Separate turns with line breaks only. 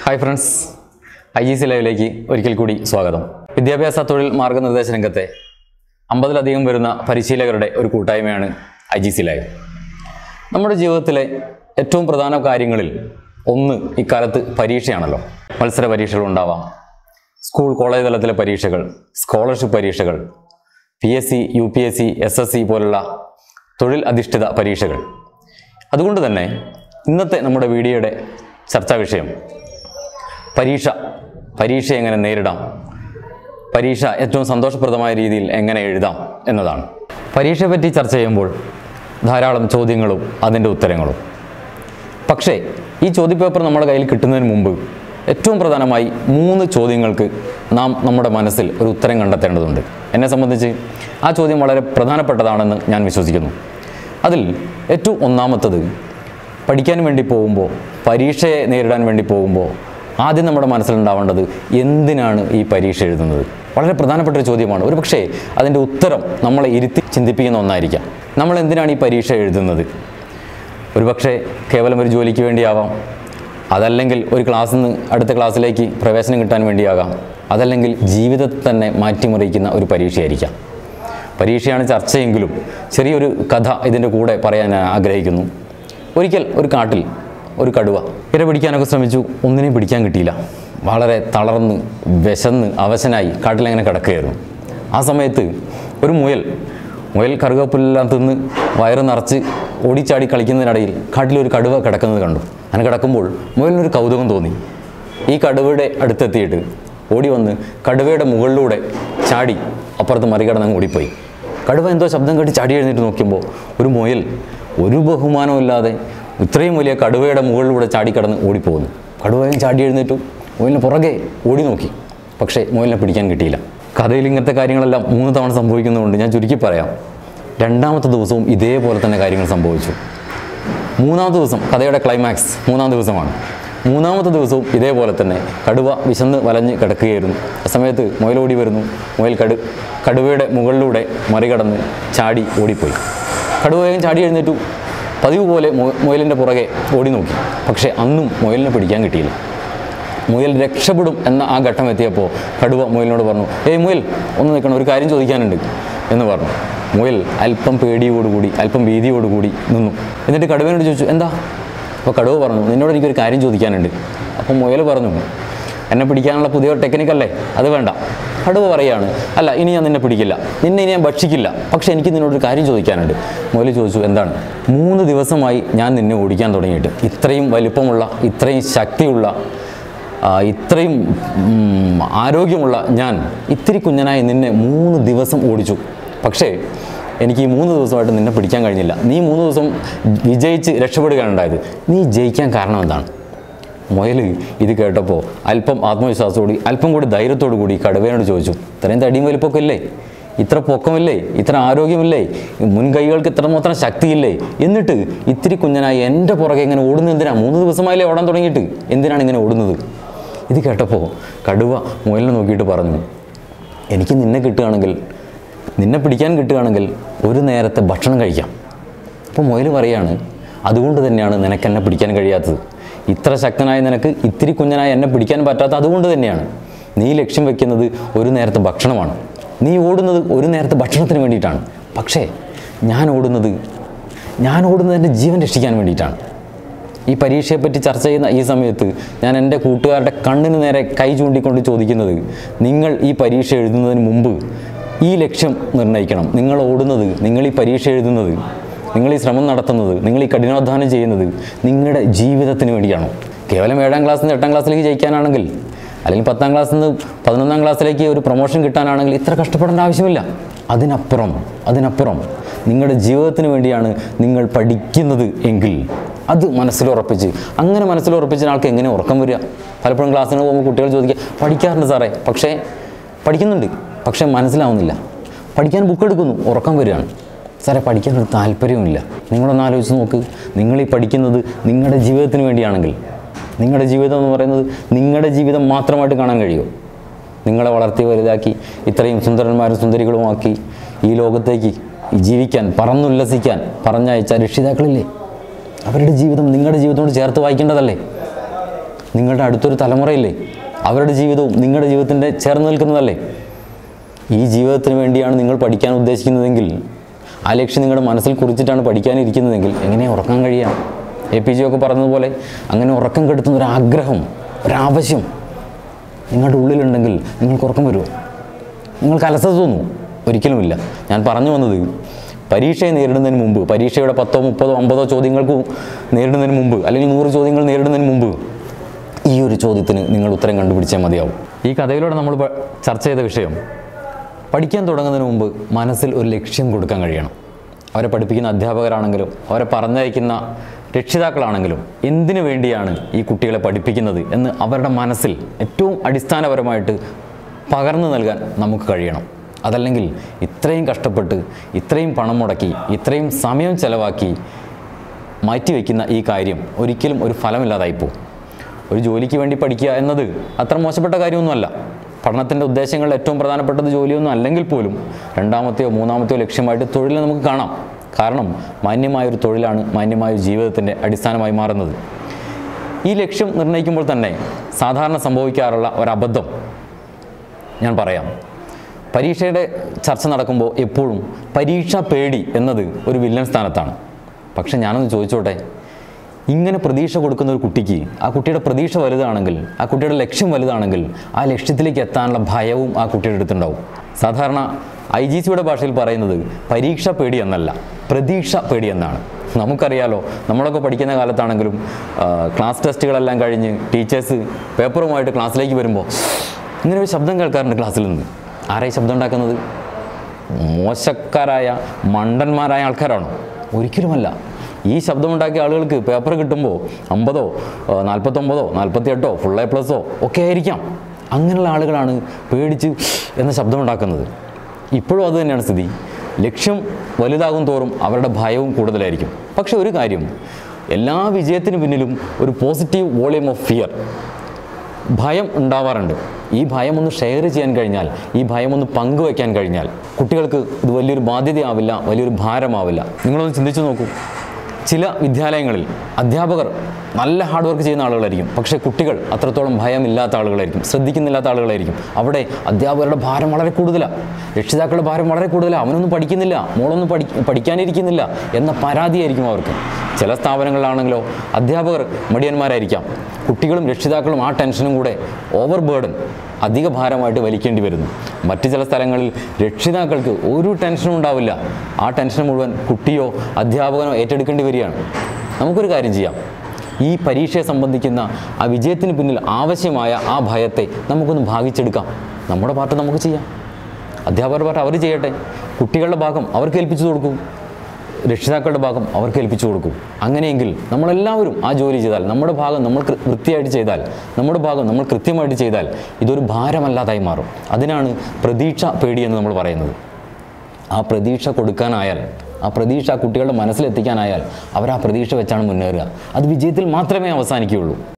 hi friends I G C ലൈവിലേക്ക് ഒരിക്കൽ കൂടി സ്വാഗതം വിദ്യാഭ്യാസ തൊഴിൽ മാർഗനിർദ്ദേശ രംഗത്തെ അമ്പതിലധികം വരുന്ന പരിശീലകരുടെ ഒരു കൂട്ടായ്മയാണ് ഐ ജി സി ലൈവ് നമ്മുടെ ജീവിതത്തിലെ ഏറ്റവും പ്രധാന കാര്യങ്ങളിൽ ഒന്ന് ഇക്കാലത്ത് പരീക്ഷയാണല്ലോ മത്സര പരീക്ഷകൾ ഉണ്ടാവാം സ്കൂൾ കോളേജ് തലത്തിലെ പരീക്ഷകൾ സ്കോളർഷിപ്പ് പരീക്ഷകൾ P S C U P S C S S C പോലുള്ള തൊഴിൽ അധിഷ്ഠിത പരീക്ഷകൾ അതുകൊണ്ട് തന്നെ ഇന്നത്തെ നമ്മുടെ വീഡിയോയുടെ ചർച്ചാ വിഷയം പരീക്ഷ പരീക്ഷ എങ്ങനെ നേരിടാം പരീക്ഷ ഏറ്റവും സന്തോഷപ്രദമായ രീതിയിൽ എങ്ങനെ എഴുതാം എന്നതാണ് പരീക്ഷയെ പറ്റി ചർച്ച ചെയ്യുമ്പോൾ ധാരാളം ചോദ്യങ്ങളും അതിൻ്റെ ഉത്തരങ്ങളും പക്ഷേ ഈ ചോദ്യപേപ്പർ നമ്മുടെ കയ്യിൽ കിട്ടുന്നതിന് മുമ്പ് ഏറ്റവും പ്രധാനമായി മൂന്ന് ചോദ്യങ്ങൾക്ക് നാം നമ്മുടെ മനസ്സിൽ ഒരു ഉത്തരം കണ്ടെത്തേണ്ടതുണ്ട് എന്നെ സംബന്ധിച്ച് ആ ചോദ്യം വളരെ പ്രധാനപ്പെട്ടതാണെന്ന് ഞാൻ വിശ്വസിക്കുന്നു അതിൽ ഏറ്റവും ഒന്നാമത്തത് പഠിക്കാൻ വേണ്ടി പോകുമ്പോൾ പരീക്ഷയെ നേരിടാൻ വേണ്ടി പോകുമ്പോൾ ആദ്യം നമ്മുടെ മനസ്സിലുണ്ടാവേണ്ടത് എന്തിനാണ് ഈ പരീക്ഷ എഴുതുന്നത് വളരെ പ്രധാനപ്പെട്ട ഒരു ചോദ്യമാണ് ഒരു പക്ഷേ അതിൻ്റെ ഉത്തരം നമ്മളെ ഇരുത്തി ചിന്തിപ്പിക്കുന്ന ഒന്നായിരിക്കാം നമ്മൾ എന്തിനാണ് ഈ പരീക്ഷ എഴുതുന്നത് ഒരുപക്ഷെ കേവലം ഒരു ജോലിക്ക് വേണ്ടിയാവാം അതല്ലെങ്കിൽ ഒരു ക്ലാസ്സിൽ നിന്ന് അടുത്ത ക്ലാസ്സിലേക്ക് പ്രവേശനം കിട്ടാൻ വേണ്ടിയാകാം അതല്ലെങ്കിൽ ജീവിതത്തെ തന്നെ മാറ്റിമറിക്കുന്ന ഒരു പരീക്ഷയായിരിക്കാം പരീക്ഷയാണ് ചർച്ചയെങ്കിലും ചെറിയൊരു കഥ ഇതിൻ്റെ കൂടെ പറയാൻ ഞാൻ ആഗ്രഹിക്കുന്നു ഒരിക്കൽ ഒരു കാട്ടിൽ ഒരു കടുവ ഇര പിടിക്കാനൊക്കെ ശ്രമിച്ചു ഒന്നിനെയും പിടിക്കാൻ കിട്ടിയില്ല വളരെ തളർന്ന് വിശന്ന് അവശനായി കാട്ടിലങ്ങനെ കിടക്കുകയായിരുന്നു ആ സമയത്ത് ഒരു മുയൽ മുയൽ കറുകപ്പുല്ലെല്ലാം തിന്ന് വയറ് നിറച്ച് ഓടിച്ചാടി കളിക്കുന്നതിനിടയിൽ കാട്ടിലൊരു കടുവ കിടക്കുന്നത് കണ്ടു അങ്ങനെ കിടക്കുമ്പോൾ മുയലിനൊരു കൗതുകം തോന്നി ഈ കടുവയുടെ അടുത്തെത്തിയിട്ട് ഓടി വന്ന് കടുവയുടെ മുകളിലൂടെ ചാടി അപ്പുറത്ത് മറികടന്ന് അങ്ങ് ഓടിപ്പോയി കടുവ എന്തോ ശബ്ദം കേട്ട് ചാടി എഴുന്നേറ്റ് നോക്കുമ്പോൾ ഒരു മുയൽ ഒരു ബഹുമാനവും ഇല്ലാതെ ഇത്രയും വലിയ കടുവയുടെ മുകളിലൂടെ ചാടിക്കടന്ന് ഓടിപ്പോകുന്നു കടുവയും ചാടി എഴുന്നേറ്റു മുയലിന് പുറകെ ഓടി നോക്കി പക്ഷേ മുയലിനെ പിടിക്കാൻ കിട്ടിയില്ല കഥയിൽ ഇങ്ങനത്തെ കാര്യങ്ങളെല്ലാം മൂന്ന് തവണ സംഭവിക്കുന്നതുകൊണ്ട് ഞാൻ ചുരുക്കി പറയാം രണ്ടാമത്തെ ദിവസവും ഇതേപോലെ തന്നെ കാര്യങ്ങൾ സംഭവിച്ചു മൂന്നാമത്തെ ദിവസം കഥയുടെ ക്ലൈമാക്സ് മൂന്നാം ദിവസമാണ് മൂന്നാമത്തെ ദിവസവും ഇതേപോലെ തന്നെ കടുവ വിശന്ന് വലഞ്ഞ് കിടക്കുകയായിരുന്നു ആ സമയത്ത് മുയലോടി വരുന്നു മുയൽ കടു കടുവയുടെ മുകളിലൂടെ മറികടന്ന് ചാടി ഓടിപ്പോയി കടുവ വേഗം ചാടി എഴുന്നേറ്റു പതിവ് പോലെ മു- മുയലിൻ്റെ പുറകെ ഓടി നോക്കി പക്ഷേ അന്നും മുയലിനെ പിടിക്കാൻ കിട്ടിയില്ല മുയൽ രക്ഷപ്പെടും എന്ന ആ ഘട്ടം എത്തിയപ്പോൾ കടുവ മുയലിനോട് പറഞ്ഞു ഏയ് മുയൽ ഒന്ന് നിൽക്കണം ഒരു കാര്യം ചോദിക്കാനുണ്ട് എന്ന് പറഞ്ഞു മുയൽ അല്പം പേടിയോടുകൂടി അല്പം ഭീതിയോടുകൂടി നിന്നു എന്നിട്ട് കടുവനോട് ചോദിച്ചു എന്താ അപ്പോൾ കടുവ പറഞ്ഞു നിന്നോട് എനിക്കൊരു കാര്യം ചോദിക്കാനുണ്ട് അപ്പോൾ മുയൽ പറഞ്ഞു എന്നെ പിടിക്കാനുള്ള പുതിയ ടെക്നിക്കല്ലേ അത് വേണ്ട കടുവ പറയാണ് അല്ല ഇനി ഞാൻ നിന്നെ പിടിക്കില്ല നിന്നെ ഇനി ഞാൻ ഭക്ഷിക്കില്ല പക്ഷേ എനിക്ക് നിന്നോടൊരു കാര്യം ചോദിക്കാനുണ്ട് മുയൽ ചോദിച്ചു എന്താണ് മൂന്ന് ദിവസമായി ഞാൻ നിന്നെ ഓടിക്കാൻ തുടങ്ങിയിട്ട് ഇത്രയും വലിപ്പമുള്ള ഇത്രയും ശക്തിയുള്ള ആ, ഇത്രയും ഉം, ആരോഗ്യമുള്ള ഞാൻ ഇത്തിരി കുഞ്ഞനായി നിന്നെ മൂന്ന് ദിവസം ഓടിച്ചു പക്ഷേ എനിക്ക് ഈ മൂന്ന് ദിവസമായിട്ട് നിന്നെ പിടിക്കാൻ കഴിഞ്ഞില്ല നീ മൂന്ന് ദിവസം വിജയിച്ച് രക്ഷപ്പെടുകയാണ് ഉണ്ടായത് നീ ജയിക്കാൻ കാരണം എന്താണ് മുയൽ ഇത് കേട്ടപ്പോൾ അല്പം ആത്മവിശ്വാസത്തോടെ അല്പം കൂടി ധൈര്യത്തോടു കൂടി കടുവേനോട് ചോദിച്ചു ഇത്രയും തടിയും വലിപ്പമൊക്കെ ഇല്ലേ ഇത്ര പൊക്കമില്ലേ ഇത്ര ആരോഗ്യമില്ലേ മുൻകൈകൾക്ക് ഇത്രമാത്രം ശക്തിയില്ലേ എന്നിട്ട് ഇത്തിരി കുഞ്ഞനായി എൻ്റെ പുറകെ ഇങ്ങനെ ഓടുന്നത് എന്തിനാ മൂന്ന് ദിവസമായില്ലേ ഓടാൻ തുടങ്ങിയിട്ട് എന്തിനാണ് ഇങ്ങനെ ഓടുന്നത് ഇത് കേട്ടപ്പോൾ കടുവ മുയലിനെ നോക്കിയിട്ട് പറഞ്ഞു എനിക്ക് നിന്നെ കിട്ടുകയാണെങ്കിൽ നിന്നെ പിടിക്കാൻ കിട്ടുകയാണെങ്കിൽ ഒരു നേരത്തെ ഭക്ഷണം കഴിക്കാം അപ്പോൾ മുയൽ പറയാണ് അതുകൊണ്ട് തന്നെയാണ് നിനക്ക് എന്നെ പിടിക്കാൻ കഴിയാത്തത് ഇത്ര ശക്തനായ നിനക്ക് ഇത്തിരി കുഞ്ഞനായ എന്നെ പിടിക്കാൻ പറ്റാത്ത അതുകൊണ്ട് തന്നെയാണ് നീ ലക്ഷ്യം വെക്കുന്നത് ഒരു നേരത്തെ ഭക്ഷണമാണ് നീ ഓടുന്നത് ഒരു നേരത്തെ ഭക്ഷണത്തിന് വേണ്ടിയിട്ടാണ് പക്ഷേ ഞാൻ ഓടുന്നത് ഞാൻ ഓടുന്നത് എൻ്റെ ജീവൻ രക്ഷിക്കാൻ വേണ്ടിയിട്ടാണ് ഈ പരീക്ഷയെപ്പറ്റി ചർച്ച ചെയ്യുന്ന ഈ സമയത്ത് ഞാൻ എൻ്റെ കൂട്ടുകാരുടെ കണ്ണിന് നേരെ കൈ ചൂണ്ടിക്കൊണ്ട് ചോദിക്കുന്നത് നിങ്ങൾ ഈ പരീക്ഷ എഴുതുന്നതിന് മുമ്പ് ഈ ലക്ഷ്യം നിർണ്ണയിക്കണം നിങ്ങൾ ഓടുന്നത് നിങ്ങൾ ഈ പരീക്ഷ എഴുതുന്നത് നിങ്ങൾ ഈ ശ്രമം നടത്തുന്നത് നിങ്ങൾ ഈ കഠിനാധ്വാനം ചെയ്യുന്നത് നിങ്ങളുടെ ജീവിതത്തിന് വേണ്ടിയാണോ കേവലം ഏഴാം ക്ലാസ്സിൽ നിന്ന് എട്ടാം ക്ലാസ്സിലേക്ക് ജയിക്കാനാണെങ്കിൽ അല്ലെങ്കിൽ പത്താം ക്ലാസ്സിൽ നിന്ന് പതിനൊന്നാം ക്ലാസ്സിലേക്ക് ഒരു പ്രൊമോഷൻ കിട്ടാനാണെങ്കിൽ ഇത്ര കഷ്ടപ്പെടേണ്ട ആവശ്യമില്ല അതിനപ്പുറം അതിനപ്പുറം നിങ്ങളുടെ ജീവിതത്തിന് വേണ്ടിയാണ് നിങ്ങൾ പഠിക്കുന്നത് എങ്കിൽ അത് മനസ്സിലുറപ്പിച്ച് അങ്ങനെ മനസ്സിലുറപ്പിച്ച ആൾക്ക് എങ്ങനെ ഉറക്കം വരിക പലപ്പോഴും ക്ലാസ്സിന് പോകുമ്പോൾ കുട്ടികൾ ചോദിക്കുക പഠിക്കാറുണ്ട് സാറേ പക്ഷേ പഠിക്കുന്നുണ്ട് പക്ഷേ മനസ്സിലാവുന്നില്ല പഠിക്കാൻ ബുക്ക് എടുക്കുന്നു ഉറക്കം വരികയാണ് സാറേ പഠിക്കാൻ ഒരു താല്പര്യവുമില്ല നിങ്ങളൊന്ന് ആലോചിച്ച് നോക്ക് നിങ്ങൾ ഈ പഠിക്കുന്നത് നിങ്ങളുടെ ജീവിതത്തിന് വേണ്ടിയാണെങ്കിൽ നിങ്ങളുടെ ജീവിതം എന്ന് പറയുന്നത് നിങ്ങളുടെ ജീവിതം മാത്രമായിട്ട് കാണാൻ കഴിയുമോ നിങ്ങളെ വളർത്തി വലുതാക്കി ഇത്രയും സുന്ദരന്മാരും സുന്ദരികളുമാക്കി ഈ ലോകത്തേക്ക് ജീവിക്കാൻ പറന്നുല്ലസിക്കാൻ പറഞ്ഞയച്ച രക്ഷിതാക്കളില്ലേ അവരുടെ ജീവിതം നിങ്ങളുടെ ജീവിതത്തോട് ചേർത്ത് വായിക്കേണ്ടതല്ലേ നിങ്ങളുടെ അടുത്തൊരു തലമുറയില്ലേ അവരുടെ ജീവിതവും നിങ്ങളുടെ ജീവിതത്തിൻ്റെ ചേർന്ന് നിൽക്കുന്നതല്ലേ ഈ ജീവിതത്തിന് വേണ്ടിയാണ് നിങ്ങൾ പഠിക്കാൻ ഉദ്ദേശിക്കുന്നതെങ്കിൽ ആ ലക്ഷ്യം നിങ്ങളുടെ മനസ്സിൽ കുറിച്ചിട്ടാണ് പഠിക്കാനിരിക്കുന്നതെങ്കിൽ എങ്ങനെ ഉറക്കാൻ കഴിയാം എ പി ജി ഒക്കെ പറഞ്ഞതുപോലെ അങ്ങനെ ഉറക്കം കെടുത്തുന്ന ഒരു ആഗ്രഹം ഒരാവശ്യം നിങ്ങളുടെ ഉള്ളിലുണ്ടെങ്കിൽ നിങ്ങൾക്ക് ഉറക്കം വരുമോ നിങ്ങൾക്ക് അലസത തോന്നുമോ ഒരിക്കലുമില്ല ഞാൻ പറഞ്ഞു വന്നത് പരീക്ഷയെ നേരിടുന്നതിന് മുമ്പ് പരീക്ഷയുടെ പത്തോ മുപ്പതോ അമ്പതോ ചോദ്യങ്ങൾക്ക് നേരിടുന്നതിന് മുമ്പ് അല്ലെങ്കിൽ നൂറ് ചോദ്യങ്ങൾ നേരിടുന്നതിന് മുമ്പ് ഈ ഒരു ചോദ്യത്തിന് നിങ്ങൾ ഉത്തരം കണ്ടുപിടിച്ചാൽ മതിയാവും ഈ കഥയിലൂടെ നമ്മൾ പ- ചർച്ച ചെയ്ത വിഷയം പഠിക്കാൻ തുടങ്ങുന്നതിന് മുമ്പ് മനസ്സിൽ ഒരു ലക്ഷ്യം കൊടുക്കാൻ കഴിയണം അവരെ പഠിപ്പിക്കുന്ന അധ്യാപകരാണെങ്കിലും അവരെ പറഞ്ഞയക്കുന്ന രക്ഷിതാക്കളാണെങ്കിലും എന്തിനു വേണ്ടിയാണ് ഈ കുട്ടികളെ പഠിപ്പിക്കുന്നത് എന്ന് അവരുടെ മനസ്സിൽ ഏറ്റവും അടിസ്ഥാനപരമായിട്ട് പകർന്നു നൽകാൻ നമുക്ക് കഴിയണം അതല്ലെങ്കിൽ ഇത്രയും കഷ്ടപ്പെട്ട് ഇത്രയും പണം മുടക്കി ഇത്രയും സമയം ചെലവാക്കി മാറ്റിവെക്കുന്ന ഈ കാര്യം ഒരിക്കലും ഒരു ഫലമില്ലാതായിപ്പോവും ഒരു ജോലിക്ക് വേണ്ടി പഠിക്കുക എന്നത് അത്ര മോശപ്പെട്ട കാര്യമൊന്നുമല്ല പഠനത്തിൻ്റെ ഉദ്ദേശങ്ങളിൽ ഏറ്റവും പ്രധാനപ്പെട്ടത് ജോലിയൊന്നും അല്ലെങ്കിൽ പോലും രണ്ടാമത്തെയോ മൂന്നാമത്തെയോ ലക്ഷ്യമായിട്ട് തൊഴിൽ നമുക്ക് കാണാം കാരണം മാന്യമായൊരു തൊഴിലാണ് മാന്യമായ ഒരു ജീവിതത്തിൻ്റെ അടിസ്ഥാനമായി മാറുന്നത് ഈ ലക്ഷ്യം നിർണ്ണയിക്കുമ്പോൾ തന്നെ സാധാരണ സംഭവിക്കാറുള്ള ഒരബദ്ധം ഞാൻ പറയാം പരീക്ഷയുടെ ചർച്ച നടക്കുമ്പോൾ എപ്പോഴും പരീക്ഷ പേടി എന്നത് ഒരു വില്ലൻ സ്ഥാനത്താണ് പക്ഷെ ഞാനൊന്ന് ചോദിച്ചോട്ടെ ഇങ്ങനെ പ്രതീക്ഷ കൊടുക്കുന്ന ഒരു കുട്ടിക്ക് ആ കുട്ടിയുടെ പ്രതീക്ഷ വലുതാണെങ്കിൽ ആ കുട്ടിയുടെ ലക്ഷ്യം വലുതാണെങ്കിൽ ആ ലക്ഷ്യത്തിലേക്ക് എത്താനുള്ള ഭയവും ആ കുട്ടിയുടെ അടുത്തുണ്ടാവും സാധാരണ ഐ ജി സിയുടെ ഭാഷയിൽ പറയുന്നത് പരീക്ഷ പേടി എന്നല്ല പ്രതീക്ഷ പേടി എന്നാണ് നമുക്കറിയാലോ നമ്മളൊക്കെ പഠിക്കുന്ന കാലത്താണെങ്കിലും ആ, ക്ലാസ് ടെസ്റ്റുകളെല്ലാം കഴിഞ്ഞ് ടീച്ചേഴ്സ് പേപ്പറുമായിട്ട് ക്ലാസ്സിലേക്ക് വരുമ്പോൾ ഇങ്ങനെ ഒരു ശബ്ദം കേൾക്കാറുണ്ട് ക്ലാസ്സിൽ നിന്ന് ആരായി ശബ്ദം ഉണ്ടാക്കുന്നത് മോശക്കാരായ മണ്ടന്മാരായ ആൾക്കാരാണോ ഒരിക്കലുമല്ല ഈ ശബ്ദമുണ്ടാക്കിയ ആളുകൾക്ക് പേപ്പർ കിട്ടുമ്പോൾ അമ്പതോ ആ, നാൽപ്പത്തൊമ്പതോ നാൽപ്പത്തിയെട്ടോ ഫുൾ എ പ്ലസോ ഒക്കെ ആയിരിക്കാം അങ്ങനെയുള്ള ആളുകളാണ് പേടിച്ച് എന്ന ശബ്ദമുണ്ടാക്കുന്നത് ഇപ്പോഴും അത് തന്നെയാണ് സ്ഥിതി ലക്ഷ്യം വലുതാകും തോറും അവരുടെ ഭയവും കൂടുതലായിരിക്കും പക്ഷെ ഒരു കാര്യം എല്ലാ വിജയത്തിന് പിന്നിലും ഒരു പോസിറ്റീവ് വോളിയം ഓഫ് ഫിയർ ഭയം ഉണ്ടാവാറുണ്ട് ഈ ഭയം ഒന്ന് ഷെയർ ചെയ്യാൻ കഴിഞ്ഞാൽ ഈ ഭയം ഒന്ന് പങ്കുവയ്ക്കാൻ കഴിഞ്ഞാൽ കുട്ടികൾക്ക് ഇത് വലിയൊരു ബാധ്യതയാവില്ല വലിയൊരു ഭാരമാവില്ല നിങ്ങളൊന്ന് ചിന്തിച്ചു നോക്കൂ ചില വിദ്യാലയങ്ങളിൽ അധ്യാപകർ നല്ല ഹാർഡ് വർക്ക് ചെയ്യുന്ന ആളുകളായിരിക്കും പക്ഷേ കുട്ടികൾ അത്രത്തോളം ഭയമില്ലാത്ത ആളുകളായിരിക്കും ശ്രദ്ധിക്കുന്നില്ലാത്ത ആളുകളായിരിക്കും അവിടെ അധ്യാപകരുടെ ഭാരം വളരെ കൂടുതലാണ് രക്ഷിതാക്കളുടെ ഭാരം വളരെ കൂടുതലാണ് അവനൊന്നും പഠിക്കുന്നില്ല മോളൊന്നും പഠി പഠിക്കാനിരിക്കുന്നില്ല എന്ന പരാതിയായിരിക്കും അവർക്ക് ചില സ്ഥാപനങ്ങളിലാണെങ്കിലോ അധ്യാപകർ മടിയന്മാരായിരിക്കാം കുട്ടികളും രക്ഷിതാക്കളും ആ ടെൻഷനും കൂടെ ഓവർ ബേർഡൻ അധിക ഭാരമായിട്ട് വലിക്കേണ്ടി വരുന്നു മറ്റ് ചില സ്ഥലങ്ങളിൽ രക്ഷിതാക്കൾക്ക് ഒരു ടെൻഷനും ഉണ്ടാവില്ല ആ ടെൻഷൻ മുഴുവൻ കുട്ടിയോ അധ്യാപകനോ ഏറ്റെടുക്കേണ്ടി വരികയാണ് നമുക്കൊരു കാര്യം ചെയ്യാം ഈ പരീക്ഷയെ സംബന്ധിക്കുന്ന ആ വിജയത്തിന് പിന്നിൽ ആവശ്യമായ ആ ഭയത്തെ നമുക്കൊന്ന് ഭാഗിച്ചെടുക്കാം നമ്മുടെ പാർട്ട് നമുക്ക് ചെയ്യാം അധ്യാപകരുടെ പാർട്ട് അവർ ചെയ്യട്ടെ കുട്ടികളുടെ ഭാഗം അവർക്ക് ഏൽപ്പിച്ചു കൊടുക്കൂ രക്ഷിതാക്കളുടെ ഭാഗം അവർക്ക് ഏൽപ്പിച്ചു കൊടുക്കും അങ്ങനെയെങ്കിൽ നമ്മളെല്ലാവരും ആ ജോലി ചെയ്താൽ നമ്മുടെ ഭാഗം നമ്മൾ കൃ- വൃത്തിയായിട്ട് ചെയ്താൽ നമ്മുടെ ഭാഗം നമ്മൾ കൃത്യമായിട്ട് ചെയ്താൽ ഇതൊരു ഭാരമല്ലാതായി മാറും അതിനാണ് പ്രതീക്ഷ പേടി എന്ന് നമ്മൾ പറയുന്നത് ആ പ്രതീക്ഷ കൊടുക്കാനായാൽ ആ പ്രതീക്ഷ ആ കുട്ടികളുടെ മനസ്സിലെത്തിക്കാനായാൽ അവർ ആ പ്രതീക്ഷ വെച്ചാണ് മുന്നേറുക അത് വിജയത്തിൽ മാത്രമേ അവസാനിക്കുകയുള്ളൂ